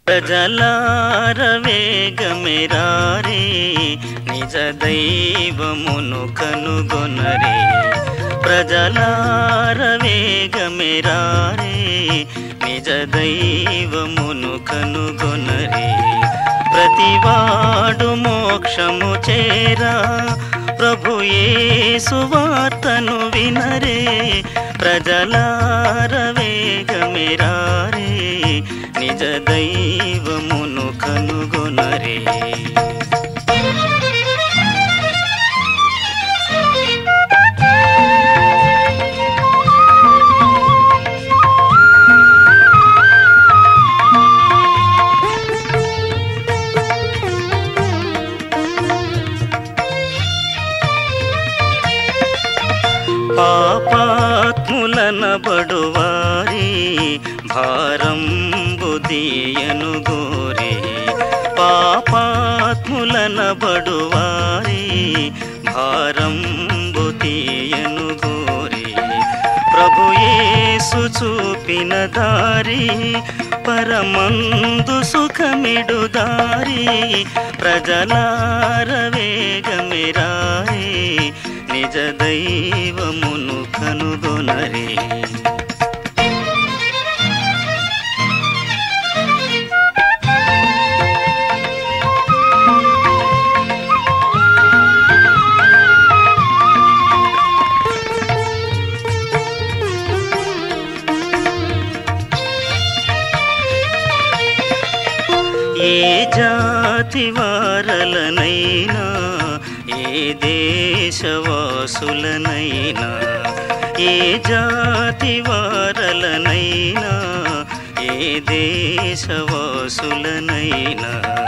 ప్రజలార వేగమెరారే నిజ దైవమును కనుగొనరే ప్రజలార వేగమెరారే నిజ దైవమును కనుగొనరే ప్రతివాడు మోక్షము చేరా ప్రభు యేసు వార్తను వినరే ప్రజలార వేగమెరారే నిజ దైవమును కనుగొనరే పాపాత్ములనబడువారి భారంబు దీయను గోరే పాపాత్ములనబడువారి భారంబు తీయను గోరే ప్రభు యేసు చూపిన దారి పరమందు సుఖమిడు దారి ప్రజలార వేగమిరారే నిజ దైవమును కనుగొనరే ఏ జాతి వారలనైనా ఏ దేశవాసులనైనా ఏ జాతి వారలనైనా ఏ దేశవాసులనైనా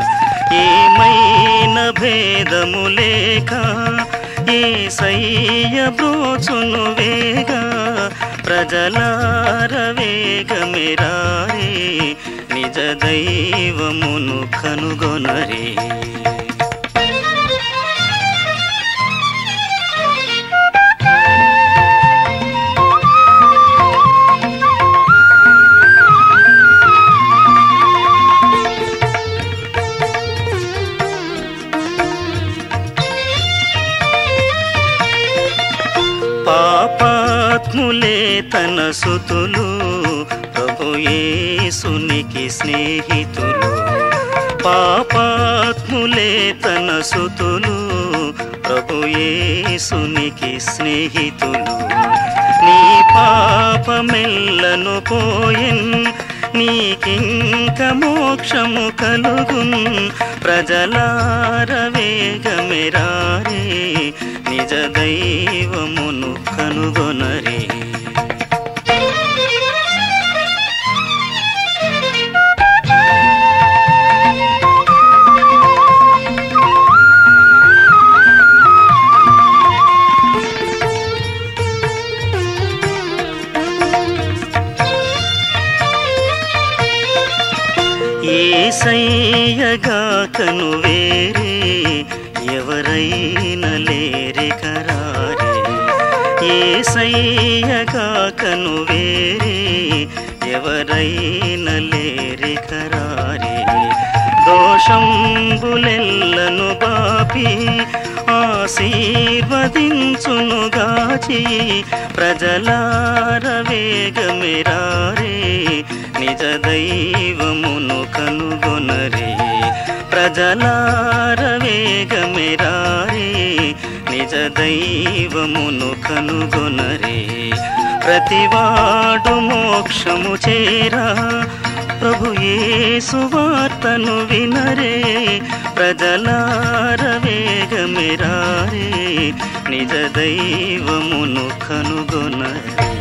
ఏమైన భేదము లేక ఏ సయ్య బ్రోచును వేగా ప్రజలార వేగమిరారే నిజ దైవమును కనుగొనరే పాపాత్ములే తన సుతులు ప్రభు యేసునికి స్నేహితులు పాపాత్ములే తన సుతులు ప్రభు యేసునికి స్నేహితులు నీ పాపమెల్లను పోయెన్ నీకింక మోక్షము కలుగున్ ప్రజలార వేగమెరారే నిజ దైవమును కనుగొనరే ఏసయ్యగా కను వేరే ఎవరైనా లేరి కరారే ఏసయ్యగా కను వేరే ఎవరైనా లేరి కరారే దోషంబులెల్లను బాపి ఆశీర్వదించును గాచి ప్రజలార వేగమిరారే నిజ దైవమును కనుగొనరే ప్రజలార వేగమిరారే నిజ దైవమును కనుగొనరే ప్రతివాడు మోక్షము చేరా ప్రభు యేసు వార్తను వినరే ప్రజలార వేగమిరారే నిజ దైవమును కనుగొనరే